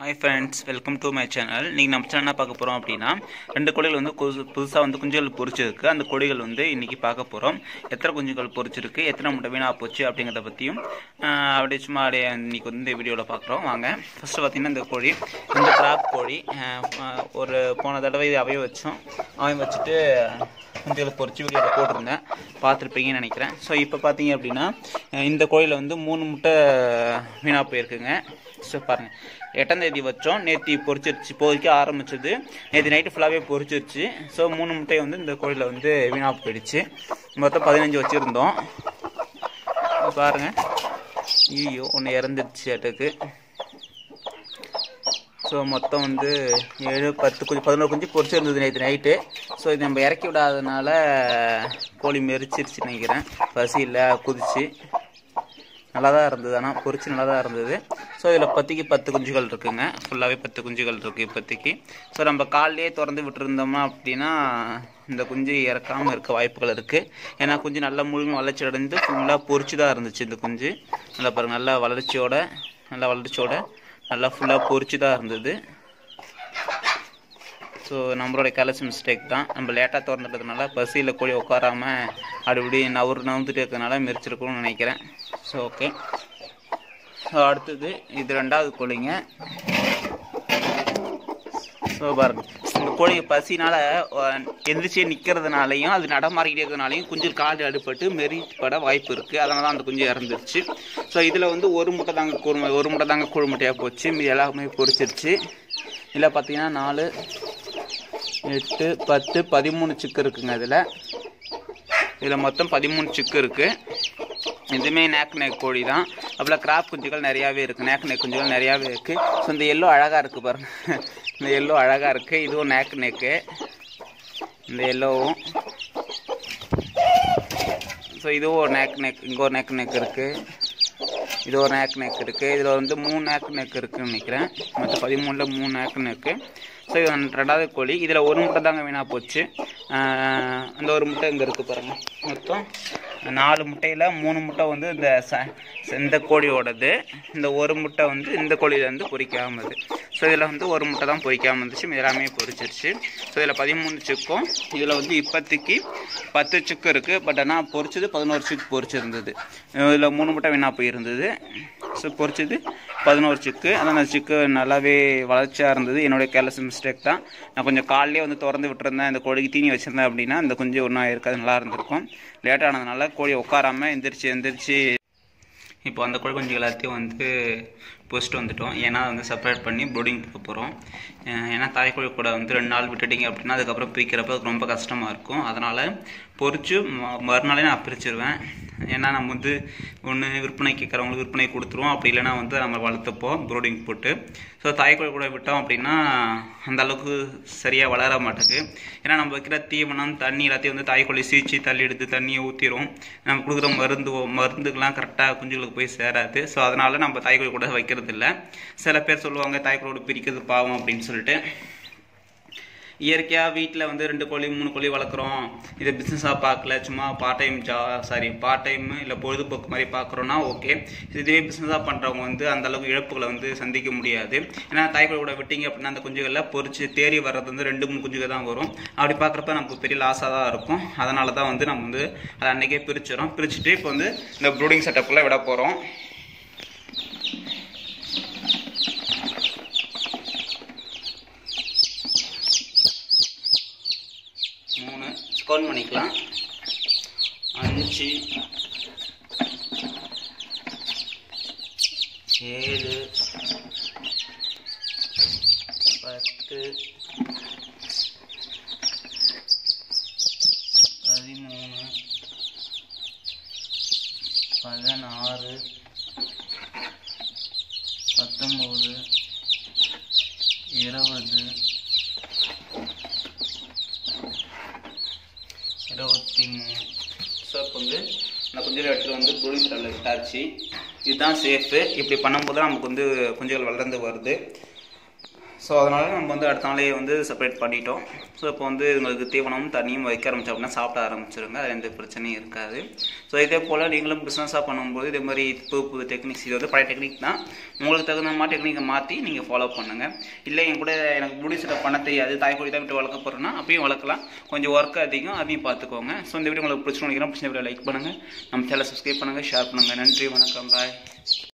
hi friends welcome to my channel நீங்கள் நம்ம channel என்ன பார்க்க போகிறோம் அப்படின்னா ரெண்டு கோழிகள் வந்து புதுசாக வந்து குஞ்சுகள் பொரிச்சிருக்கு அந்த கோழிகள் வந்து இன்றைக்கி பார்க்க போகிறோம் எத்தனை குஞ்சுகள் பொரிச்சிருக்கு எத்தனை முட்டை வீணாக போச்சு அப்படிங்கிறத பற்றியும் ஆஹ், அப்படியே சும்மா அப்படியே இன்றைக்கி வந்து இந்த வீடியோவில் பார்க்குறோம் வாங்க ஃபஸ்ட்டு பார்த்தீங்கன்னா இந்த கோழி இந்த கிராப் கோழி ஆஹ், ஆஹ், ஒரு போன தடவை இது அவைய வச்சோம் அவைய வச்சுட்டு குஞ்சுகளை பொரிச்சு வீடியோவில் போட்டிருந்தேன் பார்த்துருப்பீங்கன்னு நினைக்கிறேன் ஸோ இப்போ பார்த்தீங்க அப்படின்னா அஹ் இந்த கோழியில் வந்து மூணு முட்டை வீணாக போயிருக்குங்க ஸோ பாருங்கள் எட்டாம் தேதி வச்சோம் நேற்று பொரிச்சிருச்சு பொறிக்க ஆரம்பிச்சது நேற்று நைட்டு ஃபுல்லாகவே பொரிச்சிருச்சு ஸோ மூணு முட்டை வந்து இந்த கோழியில் வந்து வீணாக போயிடுச்சு மொத்தம் பதினஞ்சு வச்சுருந்தோம் பாருங்கள் ஐயோ ஒன்று இறந்துருச்சு அட்டுக்கு ஸோ மொத்தம் வந்து ஏழு பத்து குஞ்சு பதினோரு குஞ்சு பொரிச்சிருந்தது நேற்று நைட்டு ஸோ இது நம்ம இறக்கி விடாதனால கோழி மெரிச்சிருச்சு நினைக்கிறேன் பசி இல்லை குதிச்சு நல்லா தான் இருந்தது ஆனால் பொரிச்சு நல்லா தான் இருந்தது ஸோ இதில் பத்திக்கு பத்து குஞ்சுகள் இருக்குங்க ஃபுல்லாகவே பத்து குஞ்சுகள் இருக்குது இப்போதைக்கு ஸோ நம்ம காலையிலே திறந்து விட்டுருந்தோமா அப்படின்னா இந்த குஞ்சு இறக்காமல் இருக்க வாய்ப்புகள் இருக்குது ஏன்னா குஞ்சு நல்லா முழுமை வளர்ச்சி அடைந்து ஃபுல்லாக பொரிச்சு தான் இருந்துச்சு இந்த குஞ்சு நல்லா பாருங்க நல்லா வளர்ச்சியோட நல்லா வளர்ச்சியோட நல்லா ஃபுல்லாக பொரிச்சு தான் இருந்தது ஸோ நம்மளோட கேலஸ் மிஸ்டேக் தான் நம்ம லேட்டாக திறந்துட்டதுனால பசியில் கோழி உட்காராம அப்படி இப்படி நவுறு நவுந்துட்டு இருக்கிறதுனால மெரிச்சிருக்கும்னு நினைக்கிறேன் ஸோ ஓகே ஸோ அடுத்தது இது ரெண்டாவது கோழிங்க ஸோ பாருங்க இந்த கோழி பசினால அஹ், எந்திரிச்சே நிற்கிறதுனாலையும் அது நடமாறிக்கிட்டே இருக்கிறதுனாலையும் குஞ்சு கால் அடிபட்டு மெரிப்பட வாய்ப்பு இருக்குது அதனால தான் அந்த குஞ்சு இறந்துருச்சு ஸோ இதில் வந்து ஒரு முட்டை தாங்க குழுமை ஒரு முட்டை தாங்க குழு முட்டையாக போச்சு மீதி எல்லாமே பொரிச்சிருச்சு இதில் பார்த்தீங்கன்னா நாலு எட்டு பத்து பதிமூணு சிக்கு இருக்குங்க இதில் இதில் மொத்தம் பதிமூணு சிக்கு இருக்குது இதுவுமே நேக் நேக் கோழி தான் அப்புறம் கிராப் குஞ்சுகள் நிறையாவே இருக்குது நேக் நேக் குஞ்சுகள் நிறையாவே இருக்குது ஸோ இந்த எல்லோ அழகாக இருக்குது பாருங்க இந்த எல்லோ அழகாக இருக்குது இதுவும் நேக் நேக்கு இந்த எல்லோவும் ஸோ இதுவும் ஒரு நேக் நேக் இங்கே ஒரு நேக் நேக் இருக்குது இது ஒரு நேக் நெக் இருக்குது இதில் வந்து மூணு நேக் நெக் இருக்குன்னு நினைக்கிறேன் மற்ற பதிமூணில் மூணு நேக் நெக்கு ஸோ இது வந்து ரெண்டாவது கோழி இதில் ஒரு முட்டை தாங்க வீணாக போச்சு ஆஹ் அந்த ஒரு முட்டை இங்கே இருக்குது பாருங்கள் மொத்தம் நாலு முட்டையில் மூணு முட்டை வந்து இந்த ச இந்த கோழியோடது இந்த ஒரு முட்டை வந்து இந்த கோழியிலேருந்து பொரிக்காமது ஸோ இதில் வந்து ஒரு முட்டை தான் பொரிக்காமல் இருந்துச்சு மீதி எல்லாமே பொரிச்சிருச்சு ஸோ இதில் பதிமூணு சிக்கும் இதில் வந்து இப்போதைக்கு பத்து சிக்கு இருக்குது பட் ஆனால் பொரிச்சது பதினோரு சிக்கு பொரிச்சிருந்தது இதில் மூணு முட்டை வீணாக போயிருந்தது ஸோ பொரிச்சது பதினோரு சிக்கு அதான் அந்த சிக்கு நல்லாவே வளர்ச்சியாக இருந்தது என்னுடைய கேர்லெஸ் மிஸ்டேக் தான் நான் கொஞ்சம் காலையிலே வந்து திறந்து விட்டுருந்தேன் இந்த கோழிக்கு தீனி வச்சுருந்தேன் அப்படின்னா இந்த குஞ்சு ஒன்றும் இருக்காது நல்லா இருந்திருக்கும் லேட் ஆனதுனால கோழி உட்காராம எந்திரிச்சு எந்திரிச்சு இப்போ அந்த கோழி குஞ்சு எல்லாத்தையும் வந்து பொசிட்டு வந்துட்டோம் ஏன்னா வந்து செப்பரேட் பண்ணி ப்ரூடிங் போக போகிறோம் ஏன்னா தாய்க்கோழி கூட வந்து ரெண்டு நாள் விட்டுட்டீங்க அப்படின்னா அதுக்கப்புறம் பிரிக்கிறப்ப அது ரொம்ப கஷ்டமாக இருக்கும் அதனால் பொறிச்சு ம- மறுநாளே நான் பிரிச்சிருவேன் ஏன்னா நம்ம வந்து ஒன்று விற்பனை கேட்குறவங்களுக்கு விற்பனை கொடுத்துருவோம் அப்படி இல்லைன்னா வந்து நம்ம வளர்த்துப்போம் ப்ரூடிங் போட்டு ஸோ தாய்க்கோழி கூட விட்டோம் அப்படின்னா அந்த அளவுக்கு சரியாக வளர மாட்டேங்குது ஏன்னா நம்ம வைக்கிற தீவனம் தண்ணி எல்லாத்தையும் வந்து தாய்க்கோழி சீச்சு தள்ளி எடுத்து தண்ணியை ஊற்றிடும் நம்ம கொடுக்குற மருந்து மருந்துக்கெல்லாம் கரெக்டாக குஞ்சுகளுக்கு போய் சேராது ஸோ அதனால நம்ம தாய்க்கோழி கூட வைக்கிறது இல்லை சில பேர் சொல்லுவாங்க தாய்க்கோழோட பிரிக்கிறது பாவம் அப்படின்னு சொல்லிட்டு இயற்கையாக வீட்டில் வந்து ரெண்டு கோழி மூணு கோழி வளர்க்குறோம் இதை பிஸ்னஸாக பார்க்கல சும்மா பார்ட் டைம் ஜா சாரி பார்ட் டைம் இல்லை பொழுதுபோக்கு மாதிரி பார்க்குறோன்னா ஓகே இதுவே பிஸ்னஸாக பண்ணுறவங்க வந்து அந்த அளவுக்கு இழப்புகளை வந்து சந்திக்க முடியாது ஏன்னா தாய்க்கோழி கூட விட்டீங்க அப்படின்னா அந்த குஞ்சுகளில் பொறிச்சு தேறி வர்றது வந்து ரெண்டு மூணு குஞ்சுகள் தான் வரும் அப்படி பார்க்குறப்ப நமக்கு பெரிய லாஸாக தான் இருக்கும் அதனால தான் வந்து நம்ம வந்து அதை அன்றைக்கே பிரிச்சிடும் பிரிச்சுட்டு இப்போ வந்து இந்த ப்ரூடிங் செட்டப்பில் விட போகிறோம் மூணு கவுண்ட் பண்ணிக்கலாம் அஞ்சு ஏழு பத்து பதிமூணு பதினாறு பத்தொம்போது இருபது இருபத்தி மூணு ஸோ இப்போ வந்து இந்த குஞ்சுகள் எடுத்துகிட்டு வந்து ப்ரூடிங் ஸ்டாலில் விட்டாச்சு இதுதான் சேஃபு இப்படி பண்ணும்போது தான் நமக்கு வந்து குஞ்சுகள் வளர்ந்து வருது ஸோ அதனால் நம்ம வந்து அடுத்த நாளே வந்து செப்பரேட் பண்ணிட்டோம் ஸோ இப்போ வந்து உங்களுக்கு தீவனமும் தண்ணியும் வைக்க ஆரம்பிச்சோம் அப்படின்னா சாப்பிட ஆரம்பிச்சிருங்க அது எந்த பிரச்சனையும் இருக்காது ஸோ இதே போல் நீங்களும் பிஸ்னஸாக பண்ணும்போது இதே மாதிரி புது புது டெக்னிக்ஸ் இது வந்து பழைய டெக்னிக் தான் உங்களுக்கு தகுந்த மாதிரி டெக்னிக்கை மாற்றி நீங்கள் ஃபாலோ பண்ணுங்கள் இல்லை என் கூட எனக்கு முடி செட்டப் பண்ண தெரியாது தாய்க்கொடி தான் விட்டு வளர்க்க போகிறேன்னா அப்பயும் வளர்க்கலாம் கொஞ்சம் ஒர்க் அதிகம் அதையும் பார்த்துக்கோங்க ஸோ இந்த வீடியோ உங்களுக்கு பிடிச்சிருக்கணும் நினைக்கிறேன் பிடிச்ச வீடியோ லைக் பண்ணுங்கள் நம்ம சேனலை சப்ஸ்கிரைப் பண்ணுங்கள் ஷேர் பண்ணுங்கள் நன்றி வணக்கம் பாய்